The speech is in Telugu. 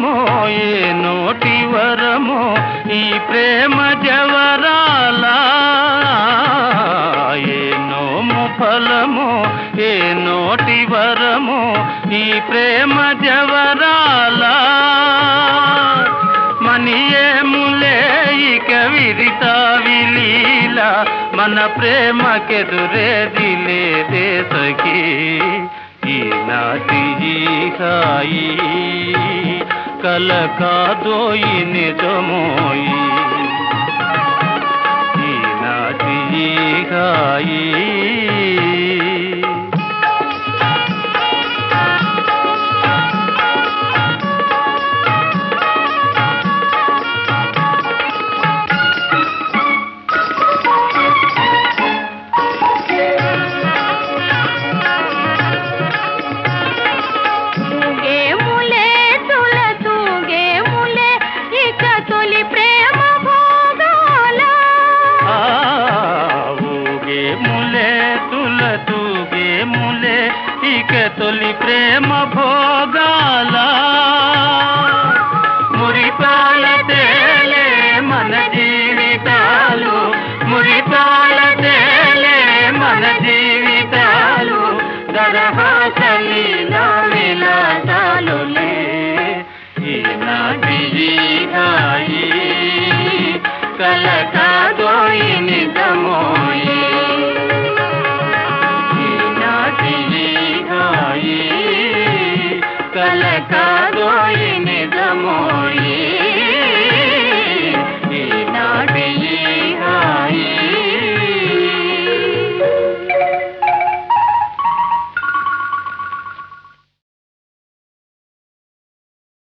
ఫలమో ఏ నోటి వరమో ఈ ప్రేమ జవరాల ఏ నోము ఫలమో ఏ నోటి వరమో ఈ ప్రేమ జవరాల మనియేములే ఇక విరిత విలీల మన ప్రేమకెదురేది లేదే సఖీ ఈనాటి ఈ హాయి కల కాదోయి నిజమోయి ఈనాటి ఈ హాయి తూగేములే తుల తూగేములే ఇక తొలి ప్రేమ భోగాల ఆ, ఊగే ములే తుల తూగే ములే ఇక తొలి ప్రేమ భోగాల మురిపాల తేలే మన జీవితాలు మురిపాల తేలే మన జీవితాలు దరహాసలీల విలాసాలులే ఈనాటి ఈ హాయి కలకాదోయి నిజమోయి ఈనాటి ఈ హాయి కలకా